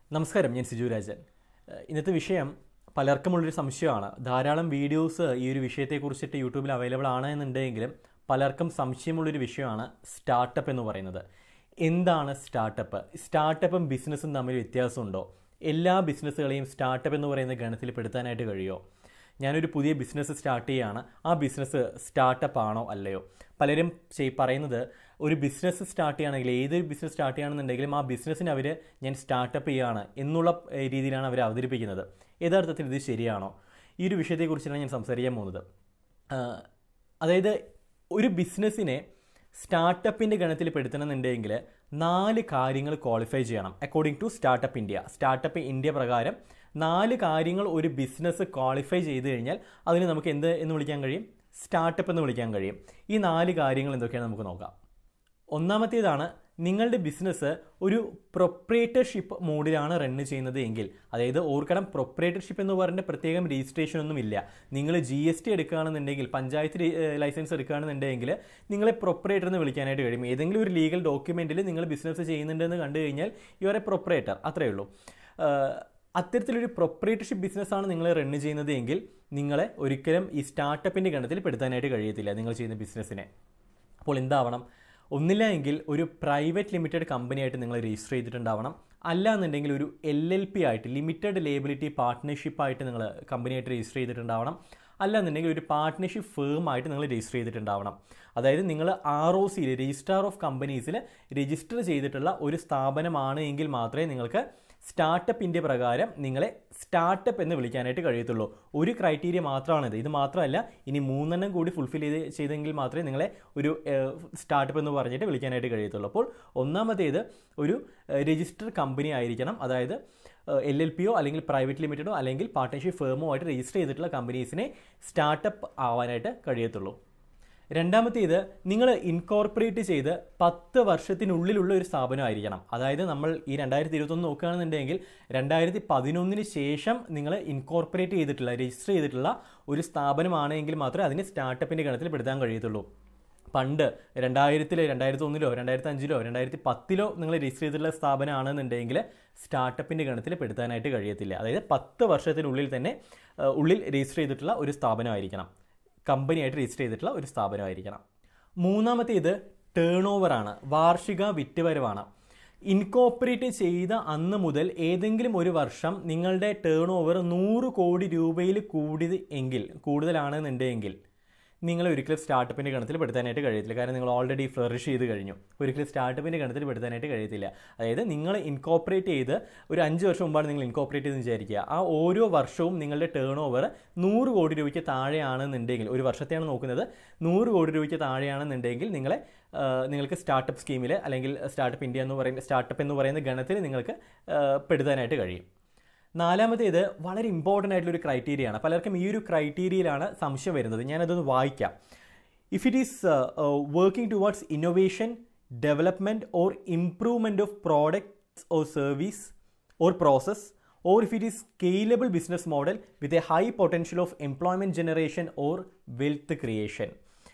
നമസ്കാരം ഞാൻ സിജു രാജൻ ഏഹ് ഇന്നത്തെ വിഷയം പലർക്കുമുള്ളൊരു സംശയമാണ് ധാരാളം വീഡിയോസ് ഈ ഒരു വിഷയത്തെക്കുറിച്ചിട്ട് യൂട്യൂബിൽ അവൈലബിൾ ആണ് എന്നുണ്ടെങ്കിലും പലർക്കും സംശയമുള്ളൊരു വിഷയമാണ് സ്റ്റാർട്ടപ്പ് എന്ന് പറയുന്നത് എന്താണ് സ്റ്റാർട്ടപ്പ് സ്റ്റാർട്ടപ്പും ബിസിനസ്സും തമ്മിൽ വ്യത്യാസമുണ്ടോ എല്ലാ ബിസിനസ്സുകളെയും സ്റ്റാർട്ടപ്പ് എന്ന് പറയുന്ന ഗണത്തിൽ പെടുത്താനായിട്ട് കഴിയുമോ ഞാനൊരു പുതിയ ബിസിനസ് സ്റ്റാർട്ട് ചെയ്യുകയാണ് ആ ബിസിനസ് സ്റ്റാർട്ടപ്പ് ആണോ അല്ലയോ പലരും ചെയ് പറയുന്നത് ഒരു ബിസിനസ് സ്റ്റാർട്ട് ചെയ്യുകയാണെങ്കിൽ ഏതൊരു ബിസിനസ് സ്റ്റാർട്ട് ചെയ്യുകയാണെന്നുണ്ടെങ്കിലും ആ ബിസിനസ്സിന് അവർ ഞാൻ സ്റ്റാർട്ടപ്പ് ചെയ്യുകയാണ് എന്നുള്ള ഏഹ്, രീതിയിലാണ് അവർ അവതരിപ്പിക്കുന്നത് യഥാർത്ഥത്തിൽ ഇത് ശരിയാണോ ഈ ഒരു വിഷയത്തെക്കുറിച്ചാണ് ഞാൻ സംസാരിക്കാൻ പോകുന്നത് ആഹ്, അതായത് ഒരു ബിസിനസ്സിനെ സ്റ്റാർട്ടപ്പിൻ്റെ ഗണത്തിൽ പെടുത്തണമെന്നുണ്ടെങ്കിൽ നാല് കാര്യങ്ങൾ ക്വാളിഫൈ ചെയ്യണം according to startup India startup India പ്രകാരം നാല് കാര്യങ്ങൾ ഒരു ബിസിനസ് ക്വാളിഫൈ ചെയ്ത് കഴിഞ്ഞാൽ അതിന് നമുക്ക് എന്ത് എന്ന് വിളിക്കാൻ കഴിയും സ്റ്റാർട്ടപ്പ് എന്ന് വിളിക്കാൻ കഴിയും ഈ നാല് കാര്യങ്ങൾ എന്തൊക്കെയാണ് നമുക്ക് നോക്കാം ഒന്നാമത്തേതാണ് നിങ്ങളുടെ ബിസിനസ് ഒരു പ്രൊപ്പറേറ്റർഷിപ്പ് മോഡിലാണ് റൺ ചെയ്യുന്നത് എങ്കിൽ അതായത് ഓർക്കണം പ്രൊപ്പറേറ്റർഷിപ്പ് എന്ന് പറഞ്ഞ പ്രത്യേകം രജിസ്ട്രേഷൻ ഒന്നും ഇല്ല നിങ്ങൾ ജി എസ് ടി എടുക്കുകയാണെന്നുണ്ടെങ്കിൽ പഞ്ചായത്ത് രി- ഏഹ് ലൈസൻസ് എടുക്കുകയാണെന്നുണ്ടെങ്കിൽ നിങ്ങളെ പ്രൊപ്പറേറ്റർ എന്ന് വിളിക്കാനായിട്ട് കഴിയും ഏതെങ്കിലും ഒരു ലീഗൽ ഡോക്യുമെന്റിൽ നിങ്ങൾ ബിസിനസ് ചെയ്യുന്നുണ്ടെന്ന് കണ്ടു കഴിഞ്ഞാൽ യു ആർ എ പ്രൊപ്പറേറ്റർ അത്രയേ ഉള്ളൂ ആഹ് അത്തരത്തിലൊരു പ്രൊപ്പറേറ്റർഷിപ്പ് ബിസിനസ്സാണ് നിങ്ങൾ റൺ ചെയ്യുന്നത് എങ്കിൽ നിങ്ങളെ ഒരിക്കലും ഈ സ്റ്റാർട്ടപ്പിൻ്റെ ഗണത്തിൽ പെടുത്താനായിട്ട് കഴിയത്തില്ല നിങ്ങൾ ചെയ്യുന്ന ബിസിനസ്സിനെ അപ്പോൾ എന്താവണം ഒന്നില്ല എങ്കിൽ ഒരു പ്രൈവറ്റ് ലിമിറ്റഡ് കമ്പനിയായിട്ട് നിങ്ങൾ രജിസ്റ്റർ ചെയ്തിട്ടുണ്ടാവണം അല്ല എന്നുണ്ടെങ്കിൽ ഒരു എൽ എൽ പി ആയിട്ട് ലിമിറ്റഡ് ലേബിലിറ്റി പാർട്ട്ണർഷിപ്പ് ആയിട്ട് നിങ്ങൾ കമ്പനിയായിട്ട് രജിസ്റ്റർ ചെയ്തിട്ടുണ്ടാവണം അല്ല എന്നുണ്ടെങ്കിൽ ഒരു പാർട്ട്ണർഷിപ്പ് ഫേം ആയിട്ട് നിങ്ങൾ രജിസ്റ്റർ ചെയ്തിട്ടുണ്ടാവണം അതായത് നിങ്ങൾ ആർ ഒ സിയിൽ രജിസ്ട്രാർ ഓഫ് കമ്പനീസിൽ രജിസ്റ്റർ ചെയ്തിട്ടുള്ള ഒരു സ്ഥാപനമാണ് എങ്കിൽ മാത്രമേ നിങ്ങൾക്ക് സ്റ്റാർട്ടപ്പ് ഇന്ത്യ പ്രകാരം നിങ്ങളെ സ്റ്റാർട്ടപ്പ് എന്ന് വിളിക്കാനായിട്ട് കഴിയത്തുള്ളൂ ഒരു ക്രൈറ്റീരിയ മാത്രമാണിത് ഇത് മാത്രമല്ല ഇനി മൂന്നെണ്ണം കൂടി ഫുൾഫിൽ ചെയ്ത് ചെയ്തെങ്കിൽ മാത്രമേ നിങ്ങളെ ഒരു സ്റ്റാർട്ടപ്പ് എന്ന് പറഞ്ഞിട്ട് വിളിക്കാനായിട്ട് കഴിയത്തുള്ളൂ അപ്പോൾ ഒന്നാമത്തേത് ഒരു രജിസ്റ്റർ കമ്പനി ആയിരിക്കണം അതായത് എൽ എൽ പിയോ അല്ലെങ്കിൽ പ്രൈവറ്റ് ലിമിറ്റഡോ അല്ലെങ്കിൽ പാർട്ട്ണർഷിപ്പ് ഫേമോ ആയിട്ട് രജിസ്റ്റർ ചെയ്തിട്ടുള്ള കമ്പനീസിനെ സ്റ്റാർട്ടപ്പ് ആവാനായിട്ട് കഴിയത്തുള്ളൂ രണ്ടാമത്തേത് നിങ്ങൾ ഇൻകോർപ്പറേറ്റ് ചെയ്ത് പത്ത് വർഷത്തിനുള്ളിലുള്ള ഒരു സ്ഥാപനമായിരിക്കണം അതായത് നമ്മൾ ഈ രണ്ടായിരത്തി ഇരുപത്തൊന്ന് നോക്കുകയാണെന്നുണ്ടെങ്കിൽ രണ്ടായിരത്തി പതിനൊന്നിന് ശേഷം നിങ്ങൾ ഇൻകോർപ്പറേറ്റ് ചെയ്തിട്ടുള്ള രജിസ്റ്റർ ചെയ്തിട്ടുള്ള ഒരു സ്ഥാപനമാണെങ്കിൽ മാത്രമേ അതിനെ സ്റ്റാർട്ടപ്പിൻ്റെ ഗണത്തിൽ പെടുത്താൻ കഴിയത്തുള്ളൂ പണ്ട് രണ്ടായിരത്തില് രണ്ടായിരത്തി ഒന്നിലോ രണ്ടായിരത്തി അഞ്ചിലോ രണ്ടായിരത്തി പത്തിലോ നിങ്ങൾ രജിസ്റ്റർ ചെയ്തിട്ടുള്ള സ്ഥാപനമാണെന്നുണ്ടെങ്കിൽ സ്റ്റാർട്ടപ്പിൻ്റെ ഗണത്തിൽ പെടുത്താനായിട്ട് കഴിയത്തില്ല അതായത് പത്ത് വർഷത്തിനുള്ളിൽ തന്നെ ആ, ഉള്ളിൽ രജിസ്റ്റർ ചെയ്തിട്ടുള്ള ഒരു സ്ഥാപനമായിരിക്കണം കമ്പനിയായിട്ട് രജിസ്റ്റർ ചെയ്തിട്ടുള്ള ഒരു സ്ഥാപനമായിരിക്കണം മൂന്നാമത്തേത് ടേൺ ഓവറാണ് വാർഷിക വിറ്റുവരവാണ് ഇൻകോപ്പറേറ്റ് ചെയ്ത അന്ന് മുതൽ ഏതെങ്കിലും ഒരു വർഷം നിങ്ങളുടെ ടേൺ ഓവർ നൂറ് കോടി രൂപയിൽ കൂടി എങ്കിൽ കൂടുതലാണെന്നുണ്ടെങ്കിൽ നിങ്ങൾ ഒരിക്കലും സ്റ്റാർട്ടപ്പിൻ്റെ ഗണത്തിൽ പെടുത്താനായിട്ട് കഴിയത്തില്ല കാരണം നിങ്ങൾ ഓൾറെഡി ഫ്ലറിഷ് ചെയ്ത് കഴിഞ്ഞു ഒരിക്കലും സ്റ്റാർട്ടപ്പിൻ്റെ ഗണത്തിൽ പെടുത്താനായിട്ട് കഴിയത്തില്ല അതായത് നിങ്ങൾ ഇൻകോപ്പറേറ്റ് ചെയ്ത് ഒരു അഞ്ച് വർഷം മുമ്പാണ് നിങ്ങൾ ഇൻകോപ്പറേറ്റ് ചെയ്തെന്ന് വിചാരിക്കുക ആ ഓരോ വർഷവും നിങ്ങളുടെ ടേൺ ഓവർ നൂറ് കോടി രൂപയ്ക്ക് താഴെയാണെന്നുണ്ടെങ്കിൽ ഒരു വർഷത്തെയാണ് നോക്കുന്നത് നൂറ് കോടി രൂപയ്ക്ക് താഴെയാണെന്നുണ്ടെങ്കിൽ നിങ്ങളെ ആ, നിങ്ങൾക്ക് സ്റ്റാർട്ടപ്പ് സ്കീമിൽ അല്ലെങ്കിൽ സ്റ്റാർട്ടപ്പ് ഇന്ത്യ എന്ന് പറയുന്ന സ്റ്റാർട്ടപ്പ് എന്ന് പറയുന്ന ഗണത്തിൽ നിങ്ങൾക്ക് ആ, പെടുത്താനായിട്ട് കഴിയും നാലാമത്തേത് വളരെ ഇമ്പോർട്ടൻ്റ് ആയിട്ടുള്ള ഒരു ക്രൈറ്റീരിയ ആണ് പലർക്കും ഈ ഒരു ക്രൈറ്റീരിയയിലാണ് സംശയം വരുന്നത് ഞാനതൊന്ന് വായിക്കാം if it is working towards innovation development or improvement of products or service or process or if it is scalable business model with a high potential of employment generation or wealth creation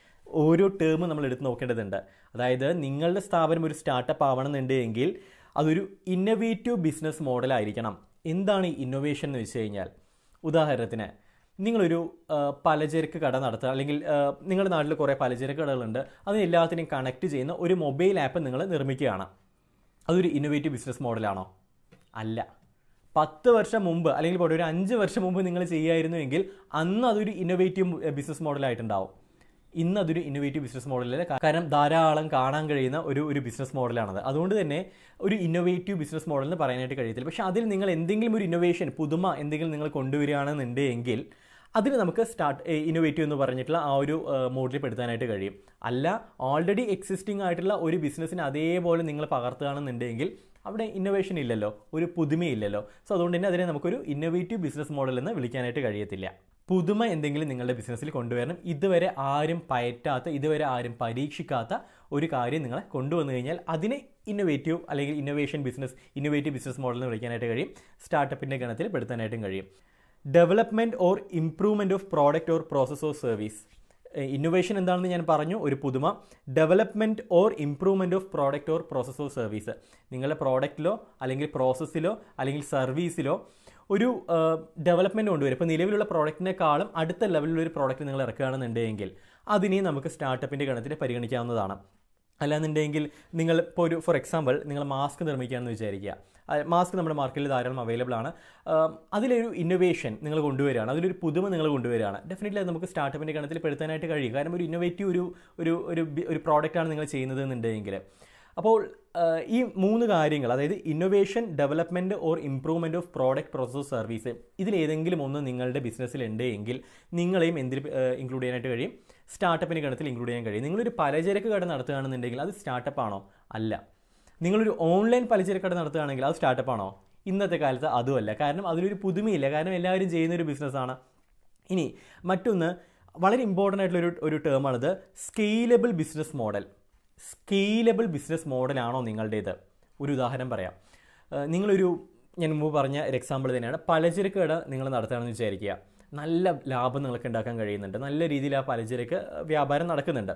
ഓരോ ടേമും നമ്മൾ എടുത്ത് നോക്കേണ്ടതുണ്ട് അതായത് നിങ്ങളുടെ സ്ഥാപനം ഒരു startup ആവണമെന്നുണ്ടെങ്കിൽ അതൊരു ഇന്നൊവേറ്റീവ് ബിസിനസ് മോഡലായിരിക്കണം എന്താണ് ഈ ഇന്നൊവേഷൻ എന്ന് വെച്ച് കഴിഞ്ഞാൽ ഉദാഹരണത്തിന് നിങ്ങളൊരു ആ, പലചരക്ക് കട നടത്തുക അല്ലെങ്കിൽ ആ, നിങ്ങളുടെ നാട്ടിൽ കുറേ പലചരക്ക് കടകളുണ്ട് അതിന് എല്ലാത്തിനെയും കണക്ട് ചെയ്യുന്ന ഒരു മൊബൈൽ ആപ്പ് നിങ്ങൾ നിർമ്മിക്കുകയാണ് അതൊരു ഇന്നൊവേറ്റീവ് ബിസിനസ് മോഡലാണോ അല്ല പത്ത് വർഷം മുമ്പ് അല്ലെങ്കിൽ പോട്ടെ ഒരു അഞ്ച് വർഷം മുമ്പ് നിങ്ങൾ ചെയ്യായിരുന്നുവെങ്കിൽ അന്ന് അതൊരു ഇന്നൊവേറ്റീവ് ബിസിനസ് മോഡലായിട്ടുണ്ടാവും ഇന്ന് അതൊരു ഇന്നൊവേറ്റീവ് ബിസിനസ് മോഡലല്ല കാരണം ധാരാളം കാണാൻ കഴിയുന്ന ഒരു ഒരു ബിസിനസ് മോഡലാണത് അതുകൊണ്ട് തന്നെ ഒരു ഇന്നൊവേറ്റീവ് ബിസിനസ് മോഡൽ എന്ന് പറയാനായിട്ട് കഴിയത്തില്ല പക്ഷേ അതിൽ നിങ്ങൾ എന്തെങ്കിലും ഒരു ഇന്നൊവേഷൻ പുതുമ എന്തെങ്കിലും നിങ്ങൾ കൊണ്ടുവരികയാണെന്നുണ്ടെങ്കിൽ അതിന് നമുക്ക് സ്റ്റാർട്ട് ഇന്നോവേറ്റീവ് എന്ന് പറഞ്ഞിട്ടുള്ള ആ ഒരു മോഡിൽ പെടുത്താനായിട്ട് കഴിയും അല്ല ഓൾറെഡി എക്സിസ്റ്റിംഗ് ആയിട്ടുള്ള ഒരു ബിസിനസ്സിന് അതേപോലെ നിങ്ങൾ പകർത്തുകയാണെന്നുണ്ടെങ്കിൽ അവിടെ ഇന്നോവേഷൻ ഇല്ലല്ലോ ഒരു പുതുമയില്ലല്ലോ സോ അതുകൊണ്ട് തന്നെ അതിനെ നമുക്കൊരു ഇന്നോവേറ്റീവ് ബിസിനസ് മോഡൽ എന്ന് വിളിക്കാനായിട്ട് കഴിയത്തില്ല പുതുമ എന്തെങ്കിലും നിങ്ങളുടെ ബിസിനസ്സിൽ കൊണ്ടുവരണം ഇതുവരെ ആരും പയറ്റാത്ത ഇതുവരെ ആരും പരീക്ഷിക്കാത്ത ഒരു കാര്യം നിങ്ങളെ കൊണ്ടുവന്നു കഴിഞ്ഞാൽ അതിനെ ഇന്നോവേറ്റീവ് അല്ലെങ്കിൽ innovation business innovative business model എന്ന് വിളിക്കാനായിട്ട് കഴിയും സ്റ്റാർട്ടപ്പിൻ്റെ ഗണത്തിൽ പെടുത്താനായിട്ടും കഴിയും development or improvement of product or process or service innovation എന്താണെന്ന് ഞാൻ പറഞ്ഞു ഒരു പുതുമ development or improvement of product or process or service നിങ്ങളുടെ പ്രോഡക്റ്റിലോ അല്ലെങ്കിൽ പ്രോസസ്സിലോ അല്ലെങ്കിൽ സർവീസിലോ ഒരു ഡെവലപ്മെൻറ്റ് കൊണ്ടുവരും ഇപ്പോൾ നിലവിലുള്ള പ്രോഡക്റ്റിനേക്കാളും അടുത്ത ലെവലിലൊരു പ്രോഡക്റ്റ് നിങ്ങൾ ഇറക്കുകയാണെന്നുണ്ടെങ്കിൽ അതിനെ നമുക്ക് സ്റ്റാർട്ടപ്പിൻ്റെ ഗണത്തിൽ പരിഗണിക്കാവുന്നതാണ് അല്ലാന്നുണ്ടെങ്കിൽ നിങ്ങൾ ഇപ്പോൾ ഒരു ഫോർ എക്സാമ്പിൾ നിങ്ങൾ മാസ്ക് നിർമ്മിക്കുകയാണെന്ന് വിചാരിക്കുക മാസ്ക് നമ്മുടെ മാർക്കറ്റിൽ ധാരാളം അവൈലബിൾ ആണ് ആം, അതിലൊരു ഇന്നൊവേഷൻ നിങ്ങൾ കൊണ്ടുവരികയാണ് അതിലൊരു പുതുമ നിങ്ങൾ കൊണ്ടുവരികയാണ് ഡെഫിനറ്റ്ലി അത് നമുക്ക് സ്റ്റാർട്ടപ്പിൻ്റെ ഗണത്തിൽ പെടുത്താനായിട്ട് കഴിയും കാരണം ഒരു ഇന്നൊവേറ്റീവ് ഒരു ഒരു ഒരു ബി- ഒരു പ്രോഡക്റ്റാണ് നിങ്ങൾ ചെയ്യുന്നത് എന്നുണ്ടെങ്കിൽ അപ്പോൾ ആ, ഈ മൂന്ന് കാര്യങ്ങൾ അതായത് innovation development or improvement of product process service ഇതിലേതെങ്കിലും ഒന്ന് നിങ്ങളുടെ ബിസിനസ്സിൽ ഉണ്ട് എങ്കിൽ നിങ്ങളെയും എന്തിൽ ഇൻക്ലൂഡ് ചെയ്യാനായിട്ട് കഴിയും സ്റ്റാർട്ടപ്പിൻ്റെ ഗണത്തിൽ ഇൻക്ലൂഡ് ചെയ്യാൻ കഴിയും നിങ്ങളൊരു പലചരക്ക് കട നടത്തുകയാണെന്നുണ്ടെങ്കിൽ അത് സ്റ്റാർട്ടപ്പ് ആണോ അല്ല നിങ്ങളൊരു ഓൺലൈൻ പലചരക്ക് കട നടത്തുകയാണെങ്കിൽ അത് സ്റ്റാർട്ടപ്പ് ആണോ ഇന്നത്തെ കാലത്ത് അതുമല്ല കാരണം അതിലൊരു പുതുമയില്ല കാരണം എല്ലാവരും ചെയ്യുന്ന ഒരു ബിസിനസ്സാണ് ഇനി മറ്റൊന്ന് വളരെ ഇമ്പോർട്ടൻ്റ് ആയിട്ടുള്ള ഒരു ഒരു ടേമാണിത് scalable business model scalable business മോഡലാണോ നിങ്ങളുടേത് ഒരു ഉദാഹരണം പറയാം ഏഹ് നിങ്ങളൊരു ഞാൻ മുമ്പ് പറഞ്ഞ ഒരു എക്സാമ്പിൾ തന്നെയാണ് പലചരക്ക് കട നിങ്ങൾ നടത്തുകയാണെന്ന് വിചാരിക്കുക നല്ല ലാഭം നിങ്ങൾക്ക് ഉണ്ടാക്കാൻ കഴിയുന്നുണ്ട് നല്ല രീതിയിൽ ആ പലചരക്ക് വ്യാപാരം നടക്കുന്നുണ്ട്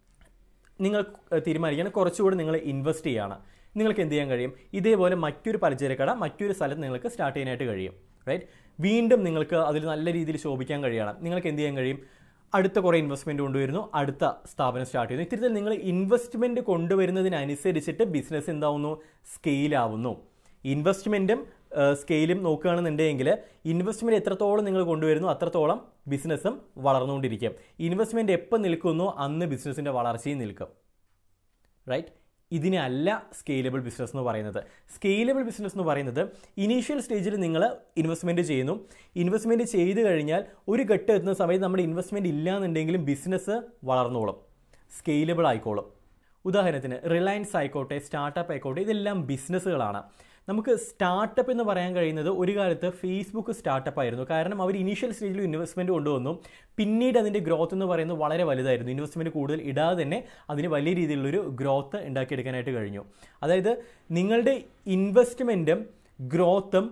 നിങ്ങൾ ഏഹ്, തീരുമാനിക്കുകയാണ് കുറച്ചുകൂടി നിങ്ങൾ ഇൻവെസ്റ്റ് ചെയ്യുകയാണ് നിങ്ങൾക്ക് എന്ത് ചെയ്യാൻ കഴിയും ഇതേപോലെ മറ്റൊരു പലചരക്കട മറ്റൊരു സ്ഥലത്ത് നിങ്ങൾക്ക് സ്റ്റാർട്ട് ചെയ്യാനായിട്ട് കഴിയും റൈറ്റ് വീണ്ടും നിങ്ങൾക്ക് അതിൽ നല്ല രീതിയിൽ ശോഭിക്കാൻ കഴിയണം നിങ്ങൾക്ക് എന്ത് ചെയ്യാൻ കഴിയും അടുത്ത കുറേ ഇൻവെസ്റ്റ്മെൻറ്റ് കൊണ്ടുവരുന്നു അടുത്ത സ്ഥാപനം സ്റ്റാർട്ട് ചെയ്യുന്നു ഇത്തരത്തിൽ നിങ്ങൾ ഇൻവെസ്റ്റ്മെൻറ്റ് കൊണ്ടുവരുന്നതിനനുസരിച്ചിട്ട് ബിസിനസ് എന്താവുന്നു സ്കെയിലാവുന്നു ഇൻവെസ്റ്റ്മെൻറ്റും സ്കെയിലും നോക്കുകയാണെന്നുണ്ടെങ്കിൽ ഇൻവെസ്റ്റ്മെൻറ്റ് എത്രത്തോളം നിങ്ങൾ കൊണ്ടുവരുന്നു അത്രത്തോളം ബിസിനസ്സും വളർന്നുകൊണ്ടിരിക്കും ഇൻവെസ്റ്റ്മെൻറ്റ് എപ്പോൾ നിൽക്കുന്നോ അന്ന് ബിസിനസ്സിൻ്റെ വളർച്ചയും നിൽക്കും റൈറ്റ് ഇതിനല്ല സ്കെയിലബിൾ ബിസിനസ് എന്ന് പറയുന്നത് സ്കെയിലബിൾ ബിസിനസ് എന്ന് പറയുന്നത് ഇനീഷ്യൽ സ്റ്റേജിൽ നിങ്ങൾ ഇൻവെസ്റ്റ്മെൻറ്റ് ചെയ്യുന്നു ഇൻവെസ്റ്റ്മെൻറ്റ് ചെയ്ത് കഴിഞ്ഞാൽ ഒരു ഘട്ടം എത്തുന്ന സമയത്ത് നമ്മുടെ ഇൻവെസ്റ്റ്മെൻറ്റ് ഇല്ലാന്നുണ്ടെങ്കിലും ബിസിനസ് വളർന്നോളും സ്കെയിലബിൾ ആയിക്കോളും ഉദാഹരണത്തിന് റിലയൻസ് ആയിക്കോട്ടെ സ്റ്റാർട്ടപ്പ് ആയിക്കോട്ടെ ഇതെല്ലാം ബിസിനസ്സുകളാണ് നമുക്ക് സ്റ്റാർട്ടപ്പ് എന്ന് പറയാൻ കഴിയുന്നത് ഒരു കാലത്ത് ഫേസ്ബുക്ക് സ്റ്റാർട്ടപ്പ് ആയിരുന്നു കാരണം അവർ ഇനീഷ്യൽ സ്റ്റേജിൽ ഇൻവെസ്റ്റ്മെൻറ്റ് കൊണ്ടുവന്നു പിന്നീട് അതിൻ്റെ ഗ്രോത്ത് എന്ന് പറയുന്നത് വളരെ വലുതായിരുന്നു ഇൻവെസ്റ്റ്മെൻറ്റ് കൂടുതൽ ഇടാതെ തന്നെ അതിന് വലിയ രീതിയിലുള്ളൊരു ഗ്രോത്ത് ഉണ്ടാക്കിയെടുക്കാനായിട്ട് കഴിഞ്ഞു അതായത് നിങ്ങളുടെ ഇൻവെസ്റ്റ്മെൻറ്റും ഗ്രോത്തും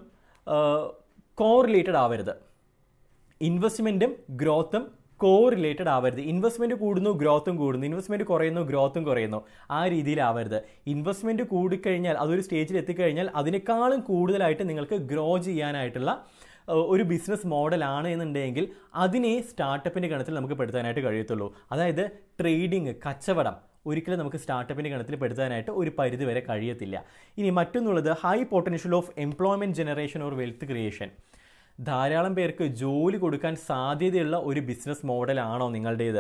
കോ റിലേറ്റഡ് ആവരുത് ഇൻവെസ്റ്റ്മെൻറ്റും ഗ്രോത്തും കോ റിലേറ്റഡ് ആവരുത് ഇൻവെസ്റ്റ്മെൻറ്റ് കൂടുന്നു ഗ്രോത്തും കൂടുന്നു ഇൻവെസ്റ്റ്മെൻറ്റ് കുറയുന്നു ഗ്രോത്തും കുറയുന്നു ആ രീതിയിലാവരുത് ഇൻവെസ്റ്റ്മെൻറ്റ് കൂടിക്കഴിഞ്ഞാൽ അതൊരു സ്റ്റേജിൽ എത്തിക്കഴിഞ്ഞാൽ അതിനേക്കാളും കൂടുതലായിട്ട് നിങ്ങൾക്ക് ഗ്രോ ചെയ്യാനായിട്ടുള്ള ഏഹ്, ഒരു ബിസിനസ് മോഡലാണ് എന്നുണ്ടെങ്കിൽ അതിനെ സ്റ്റാർട്ടപ്പിൻ്റെ ഗണത്തിൽ നമുക്ക് പെടുത്താനായിട്ട് കഴിയത്തുള്ളൂ അതായത് ട്രേഡിങ് കച്ചവടം ഒരിക്കലും നമുക്ക് സ്റ്റാർട്ടപ്പിൻ്റെ ഗണത്തിൽ പെടുത്താനായിട്ട് ഒരു പരിധി വരെ കഴിയത്തില്ല ഇനി മറ്റൊന്നുള്ളത് high potential of employment generation or wealth creation ധാരാളം പേർക്ക് ജോലി കൊടുക്കാൻ സാധ്യതയുള്ള ഒരു ബിസിനസ് മോഡലാണോ നിങ്ങളുടേത്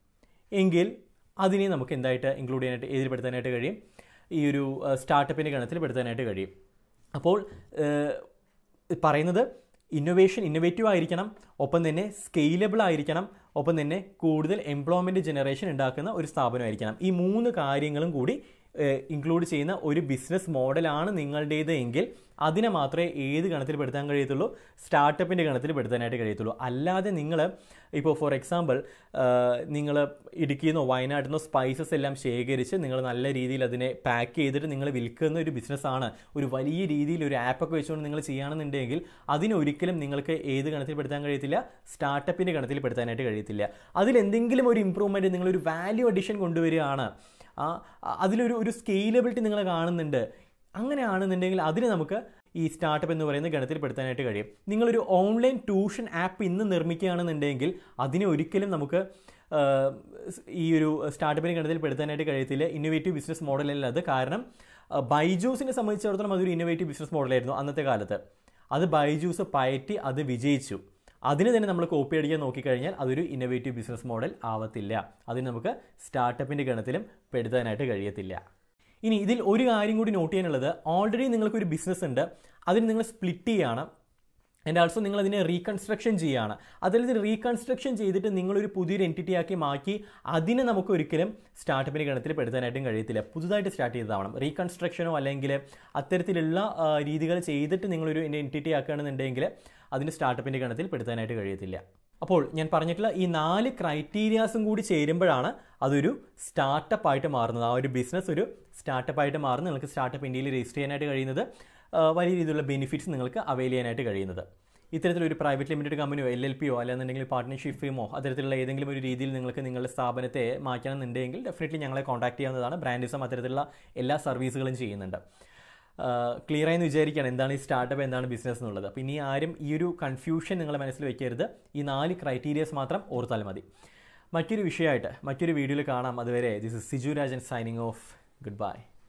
എങ്കിൽ അതിനെ നമുക്ക് എന്തായിട്ട് ഇൻക്ലൂഡ് ചെയ്യാനായിട്ട് ഏതിൽ പെടുത്താനായിട്ട് കഴിയും ഈ ഒരു സ്റ്റാർട്ടപ്പിൻ്റെ ഗണത്തിൽ പെടുത്താനായിട്ട് കഴിയും അപ്പോൾ ഏഹ്, പറയുന്നത് ഇന്നൊവേഷൻ ഇന്നൊവേറ്റീവ് ആയിരിക്കണം ഒപ്പം തന്നെ സ്കെയിലബിൾ ആയിരിക്കണം ഒപ്പം തന്നെ കൂടുതൽ എംപ്ലോയ്മെൻറ്റ് ജനറേഷൻ ഉണ്ടാക്കുന്ന ഒരു സ്ഥാപനമായിരിക്കണം ഈ മൂന്ന് കാര്യങ്ങളും കൂടി ഇൻക്ലൂഡ് ചെയ്യുന്ന ഒരു ബിസിനസ് മോഡലാണ് നിങ്ങളുടേത് എങ്കിൽ അതിനെ മാത്രമേ ഏത് ഗണത്തിൽ പെടുത്താൻ കഴിയത്തുള്ളൂ സ്റ്റാർട്ടപ്പിൻ്റെ ഗണത്തിൽ പെടുത്താനായിട്ട് കഴിയത്തുള്ളൂ അല്ലാതെ നിങ്ങൾ ഇപ്പോൾ ഫോർ എക്സാമ്പിൾ നിങ്ങൾ ഇടുക്കിയിൽ നിന്നോ വയനാട്ടിൽ നിന്നോ സ്പൈസസ് എല്ലാം ശേഖരിച്ച് നിങ്ങൾ നല്ല രീതിയിൽ അതിനെ പാക്ക് ചെയ്തിട്ട് നിങ്ങൾ വിൽക്കുന്ന ഒരു ബിസിനസ്സാണ് ഒരു വലിയ രീതിയിൽ ഒരു ആപ്പൊക്കെ വെച്ചുകൊണ്ട് നിങ്ങൾ ചെയ്യുകയാണെന്നുണ്ടെങ്കിൽ അതിനൊരിക്കലും നിങ്ങൾക്ക് ഏത് ഗണത്തിൽ പെടുത്താൻ കഴിയത്തില്ല സ്റ്റാർട്ടപ്പിൻ്റെ ഗണത്തിൽ പെടുത്താനായിട്ട് കഴിയത്തില്ല അതിലെന്തെങ്കിലും ഒരു ഇമ്പ്രൂവ്മെൻറ്റ് നിങ്ങളൊരു വാല്യൂ അഡീഷൻ കൊണ്ടുവരികയാണ് ആ ആ- അതിലൊരു ഒരു സ്കെയിലബിലിറ്റി നിങ്ങൾ കാണുന്നുണ്ട് അങ്ങനെയാണെന്നുണ്ടെങ്കിൽ അതിന് നമുക്ക് ഈ സ്റ്റാർട്ടപ്പ് എന്ന് പറയുന്ന ഗണത്തിൽ പെടുത്താനായിട്ട് കഴിയും നിങ്ങളൊരു ഓൺലൈൻ ട്യൂഷൻ ആപ്പ് ഇന്ന് നിർമ്മിക്കുകയാണെന്നുണ്ടെങ്കിൽ അതിനെ ഒരിക്കലും നമുക്ക് ആ, ഈ ഒരു സ്റ്റാർട്ടപ്പിന് ഗണത്തിൽ പെടുത്താനായിട്ട് കഴിയത്തില്ല ഇന്നോവേറ്റീവ് ബിസിനസ് മോഡലല്ല അത് കാരണം ആ, ബൈജൂസിനെ സംബന്ധിച്ചിടത്തോളം അതൊരു ഇന്നോവേറ്റീവ് ബിസിനസ് മോഡലായിരുന്നു അന്നത്തെ കാലത്ത് അത് ബൈജൂസ് പയറ്റി അത് വിജയിച്ചു അതിന് തന്നെ നമ്മൾ കോപ്പി അടിക്കാൻ നോക്കിക്കഴിഞ്ഞാൽ അതൊരു ഇന്നോവേറ്റീവ് ബിസിനസ് മോഡൽ ആവത്തില്ല അതിന് നമുക്ക് സ്റ്റാർട്ടപ്പിൻ്റെ ഗണത്തിലും പെടുത്താനായിട്ട് കഴിയത്തില്ല ഇനി ഇതിൽ ഒരു കാര്യം കൂടി നോട്ട് ചെയ്യാനുള്ളത് ഓൾറെഡി നിങ്ങൾക്കൊരു ബിസിനസ് ഉണ്ട് അതിന് നിങ്ങൾ സ്പ്ലിറ്റ് ചെയ്യാണ് ആൻഡ് ആൾസോ നിങ്ങൾ അതിനെ റീകൺസ്ട്രക്ഷൻ ചെയ്യുകയാണ് അതിൽ ഇത് റീകൺസ്ട്രക്ഷൻ ചെയ്തിട്ട് നിങ്ങളൊരു പുതിയൊരു എൻറ്റിറ്റി ആക്കി മാറ്റി അതിനെ നമുക്ക് ഒരിക്കലും സ്റ്റാർട്ടപ്പിൻ്റെ ഗണത്തിൽ പെടുത്താനായിട്ടും കഴിയത്തില്ല പുതുതായിട്ട് സ്റ്റാർട്ട് ചെയ്തതാവണം റീകൺസ്ട്രക്ഷനോ അല്ലെങ്കിൽ അത്തരത്തിലുള്ള ആ, രീതികൾ ചെയ്തിട്ട് നിങ്ങളൊരു എൻറ്റിറ്റി ആക്കുകയാണെന്നുണ്ടെങ്കിൽ അതിന് സ്റ്റാർട്ടപ്പിൻ്റെ ഗണത്തിൽ പെടുത്താനായിട്ട് കഴിയത്തില്ല അപ്പോൾ ഞാൻ പറഞ്ഞിട്ടുള്ള ഈ നാല് ക്രൈറ്റീരിയാസും കൂടി ചേരുമ്പോഴാണ് അതൊരു സ്റ്റാർട്ടപ്പ് ആയിട്ട് മാറുന്നത് ആ ഒരു ബിസിനസ് ഒരു സ്റ്റാർട്ടപ്പ് ആയിട്ട് മാറുന്നത് നിങ്ങൾക്ക് സ്റ്റാർട്ടപ്പ് ഇന്ത്യയിൽ രജിസ്റ്റർ ചെയ്യാനായിട്ട് കഴിയുന്നത് ആ, വലിയ രീതിയിലുള്ള ബെനിഫിറ്റ്സ് നിങ്ങൾക്ക് അവൈൽ ചെയ്യാനായിട്ട് കഴിയുന്നത് ഇത്തരത്തിലൊരു പ്രൈവറ്റ് ലിമിറ്റഡ് കമ്പനിയോ എൽ എൽ പിയോ അല്ലെന്നുണ്ടെങ്കിൽ പാർട്ട്ണർഷിപ്പ് ഫീമോ അത്തരത്തിലുള്ള ഏതെങ്കിലും ഒരു രീതിയിൽ നിങ്ങൾക്ക് നിങ്ങളുടെ സ്ഥാപനത്തെ മാറ്റണമെന്നുണ്ടെങ്കിൽ ഡെഫിനറ്റ്ലി ഞങ്ങളെ കോൺടാക്ട് ചെയ്യാവുന്നതാണ് ബ്രാൻഡിസം അത്തരത്തിലുള്ള എല്ലാ സർവീസുകളും ചെയ്യുന്നുണ്ട് ക്ലിയർ ആയെന്ന് വിചാരിക്കുകയാണ് എന്താണ് ഈ സ്റ്റാർട്ടപ്പ് എന്താണ് ബിസിനസ് എന്നുള്ളത് അപ്പോൾ ഇനി ആരും ഈ ഒരു കൺഫ്യൂഷൻ നിങ്ങളുടെ മനസ്സിൽ വെക്കരുത് ഈ നാല് ക്രൈറ്റീരിയസ് മാത്രം ഓർത്താൽ മതി മറ്റൊരു വിഷയമായിട്ട് മറ്റൊരു വീഡിയോയിൽ കാണാം അതുവരെ this is Siju Rajan signing off good bye